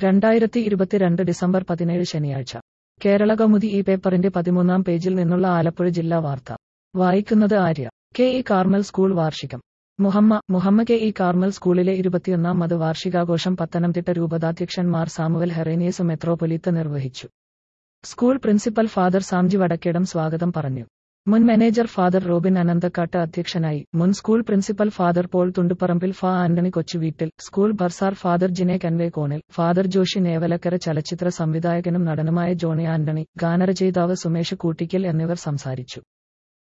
രണ്ടായിരത്തി ഇരുപത്തിരണ്ട് ഡിസംബർ പതിനേഴ് ശനിയാഴ്ച കേരള കൗമുദി ഈ പേപ്പറിന്റെ പതിമൂന്നാം പേജിൽ നിന്നുള്ള ആലപ്പുഴ ജില്ലാ വാർത്ത വായിക്കുന്നത് Arya K E Carmel school വാർഷികം Muhamma Muhamma K E Carmel സ്കൂളിലെ ഇരുപത്തിയൊന്നാം മത് വാർഷികാഘോഷം പത്തനംതിട്ട രൂപതാധ്യക്ഷൻ മാർ സാമുവൽ ഹെറേനിയസ് മെത്രോപൊലീത്ത നിർവഹിച്ചു school principal father Samji Vadakkedam സ്വാഗതം പറഞ്ഞു മുൻ മാനേജർ ഫാദർ റോബിൻ അനന്തക്കാട്ട് അധ്യക്ഷനായി മുൻ school principal father Paul Thundiparambil ഫാ Antony Kochuveettil school bursar father ജിനെ കൻവേ കോണിൽ ഫാദർ ജോഷി നേവലക്കര ചലച്ചിത്ര സംവിധായകനും നടനുമായ ജോണി ആന്റണി ഗാനരചയിതാവ് സുമേഷ് കൂട്ടിക്കൽ എന്നിവർ സംസാരിച്ചു